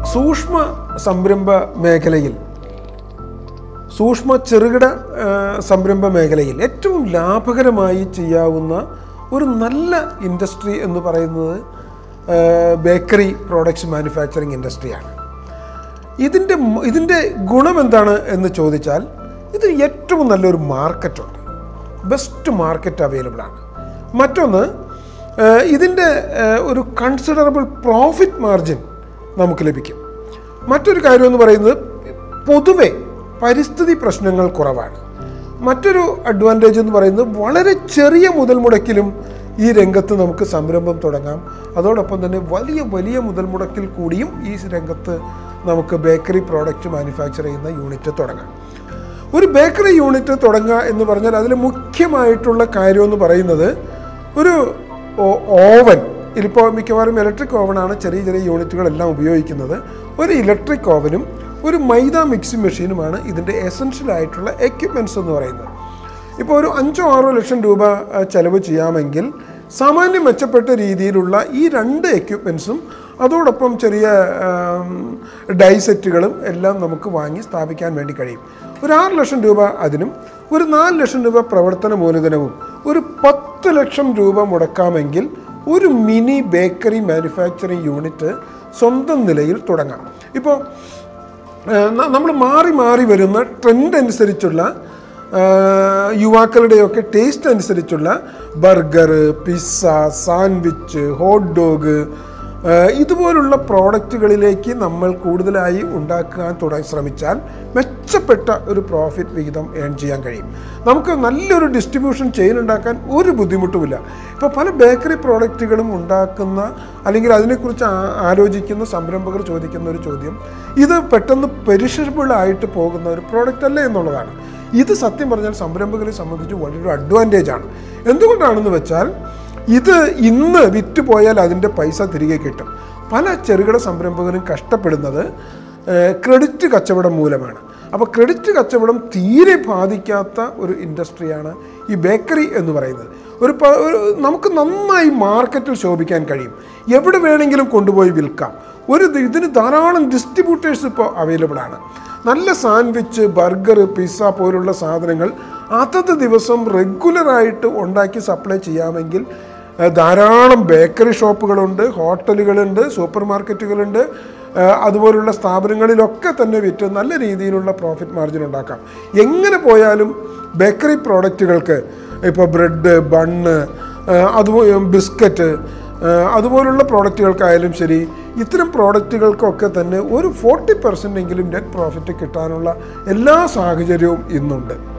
സൂക്ഷ്മ സംരംഭ മേഖലയിൽ സൂക്ഷ്മ ചെറുകിട ആ, സംരംഭ മേഖലയിൽ ഏറ്റവും ലാഭകരമായി ചെയ്യാവുന്ന ഒരു നല്ല ഇൻഡസ്ട്രി എന്ന് പറയുന്നത് ആ, ബേക്കറി പ്രോഡക്ട്സ് മാനുഫാക്ചറിങ് ഇൻഡസ്ട്രിയാണ് ഇതിൻ്റെ മ- ഇതിൻ്റെ ഗുണം എന്താണ് എന്ന് ചോദിച്ചാൽ ഇത് ഏറ്റവും നല്ലൊരു മാർക്കറ്റുണ്ട് ബെസ്റ്റ് മാർക്കറ്റ് അവൈലബിൾ ആണ് മറ്റൊന്ന് ഏഹ്, ഇതിൻ്റെ ഏഹ്, ഒരു കൺസിഡറബിൾ പ്രോഫിറ്റ് മാർജിൻ നമുക്ക് ലഭിക്കും മറ്റൊരു കാര്യം എന്ന് പറയുന്നത് പൊതുവെ പരിസ്ഥിതി പ്രശ്നങ്ങൾ കുറവാണ് മറ്റൊരു അഡ്വാൻറ്റേജ് എന്ന് പറയുന്നത് വളരെ ചെറിയ മുതൽ മുടക്കിലും ഈ രംഗത്ത് നമുക്ക് സംരംഭം തുടങ്ങാം അതോടൊപ്പം തന്നെ വലിയ വലിയ മുതൽ മുടക്കിൽ കൂടിയും ഈ രംഗത്ത് നമുക്ക് ബേക്കറി പ്രോഡക്റ്റ് മാനുഫാക്ചർ ചെയ്യുന്ന യൂണിറ്റ് തുടങ്ങാം ഒരു ബേക്കറി യൂണിറ്റ് തുടങ്ങുക എന്ന് പറഞ്ഞാൽ അതിൽ മുഖ്യമായിട്ടുള്ള കാര്യം എന്ന് പറയുന്നത് ഒരു ഓ- ഓവൻ ഇതിപ്പോൾ മിക്കവാറും ഇലക്ട്രിക് ഓവനാണ് ചെറിയ ചെറിയ യൂണിറ്റുകളെല്ലാം ഉപയോഗിക്കുന്നത് ഒരു ഇലക്ട്രിക് ഓവനും ഒരു മൈദ മിക്സിംഗ് മെഷീനുമാണ് ഇതിൻ്റെ എസൻഷ്യൽ ആയിട്ടുള്ള എക്യുപ്മെൻറ്റ്സ് എന്ന് പറയുന്നത് ഇപ്പോൾ ഒരു അഞ്ചോ ആറോ ലക്ഷം രൂപ ആ, ചെലവ് ചെയ്യാമെങ്കിൽ സാമാന്യം മെച്ചപ്പെട്ട രീതിയിലുള്ള ഈ രണ്ട് എക്യുപ്മെൻസും അതോടൊപ്പം ചെറിയ ഡൈ സെറ്റുകളും എല്ലാം നമുക്ക് വാങ്ങി സ്ഥാപിക്കാൻ വേണ്ടി കഴിയും ഒരു ആറ് ലക്ഷം രൂപ അതിനും ഒരു നാല് ലക്ഷം രൂപ പ്രവർത്തന മൂലധനവും ഒരു പത്ത് ലക്ഷം രൂപ മുടക്കാമെങ്കിൽ ഒരു മിനി ബേക്കറി മാനുഫാക്ചറിങ് യൂണിറ്റ് സ്വന്തം നിലയിൽ തുടങ്ങാം ഇപ്പോൾ നമ്മൾ മാറി മാറി വരുന്ന ട്രെൻഡ് അനുസരിച്ചുള്ള ആ, യുവാക്കളുടെയൊക്കെ ടേസ്റ്റ് അനുസരിച്ചുള്ള burger pizza sandwich hot dog ആ, ഇതുപോലുള്ള പ്രോഡക്റ്റുകളിലേക്ക് നമ്മൾ കൂടുതലായി ഉണ്ടാക്കാൻ തുടങ്ങി ശ്രമിച്ചാൽ മെച്ചപ്പെട്ട ഒരു പ്രോഫിറ്റ് വിഹിതം ഏൺ ചെയ്യാൻ കഴിയും നമുക്ക് നല്ലൊരു ഡിസ്ട്രിബ്യൂഷൻ ചെയിൻ ഉണ്ടാക്കാൻ ഒരു ബുദ്ധിമുട്ടുമില്ല ഇപ്പോൾ പല ബേക്കറി പ്രോഡക്റ്റുകളും ഉണ്ടാക്കുന്ന അല്ലെങ്കിൽ അതിനെക്കുറിച്ച് ആ- ആലോചിക്കുന്ന സംരംഭകർ ചോദിക്കുന്ന ഒരു ചോദ്യം ഇത് പെട്ടെന്ന് പെരിഷബിൾ ആയിട്ട് പോകുന്ന ഒരു പ്രോഡക്റ്റ് അല്ലേ എന്നുള്ളതാണ് ഇത് സത്യം പറഞ്ഞാൽ സംരംഭകരെ സംബന്ധിച്ച് വളരെ അഡ്വാൻറ്റേജ് ആണ് എന്തുകൊണ്ടാണെന്ന് വെച്ചാൽ ഇത് ഇന്ന് വിറ്റ് പോയാൽ അതിൻ്റെ പൈസ തിരികെ കിട്ടും പല ചെറുകിട സംരംഭകരും കഷ്ടപ്പെടുന്നത് ഏഹ്, ക്രെഡിറ്റ് കച്ചവടം മൂലമാണ് അപ്പോൾ ക്രെഡിറ്റ് കച്ചവടം തീരെ ബാധിക്കാത്ത ഒരു ഇൻഡസ്ട്രിയാണ് ഈ ബേക്കറി എന്ന് പറയുന്നത് ഒരു പ- ഒരു നമുക്ക് നന്നായി മാർക്കറ്റിൽ ശോഭിക്കാൻ കഴിയും എവിടെ വേണമെങ്കിലും കൊണ്ടുപോയി വിൽക്കാം ഒരു ഇത് ഇതിന് ധാരാളം ഡിസ്ട്രിബ്യൂട്ടേഴ്സ് ഇപ്പോൾ അവൈലബിൾ ആണ് നല്ല സാൻഡ്വിച്ച് ബർഗർ പിസ്സ പോലുള്ള സാധനങ്ങൾ അതത് ദിവസം റെഗുലറായിട്ട് ഉണ്ടാക്കി സപ്ലൈ ചെയ്യാമെങ്കിൽ ഏഹ്, ധാരാളം ബേക്കറി ഷോപ്പുകളുണ്ട് ഹോട്ടലുകളുണ്ട് സൂപ്പർ മാർക്കറ്റുകളുണ്ട് ഏഹ്, അതുപോലുള്ള സ്ഥാപനങ്ങളിലൊക്കെ തന്നെ വിറ്റ് നല്ല രീതിയിലുള്ള പ്രോഫിറ്റ് മാർജിൻ ഉണ്ടാക്കാം എങ്ങനെ പോയാലും ബേക്കറി പ്രോഡക്റ്റുകൾക്ക് ഇപ്പോൾ ബ്രെഡ് ബണ്ണ് അതുപോലെ ബിസ്ക്കറ്റ് ഏഹ് അതുപോലുള്ള പ്രോഡക്റ്റുകൾക്കായാലും ശരി ഇത്തരം പ്രോഡക്റ്റുകൾക്കൊക്കെ തന്നെ ഒരു ഫോർട്ടി പെർസെൻ്റ് എങ്കിലും നെറ്റ് പ്രോഫിറ്റ് കിട്ടാനുള്ള എല്ലാ സാഹചര്യവും ഇന്നുണ്ട്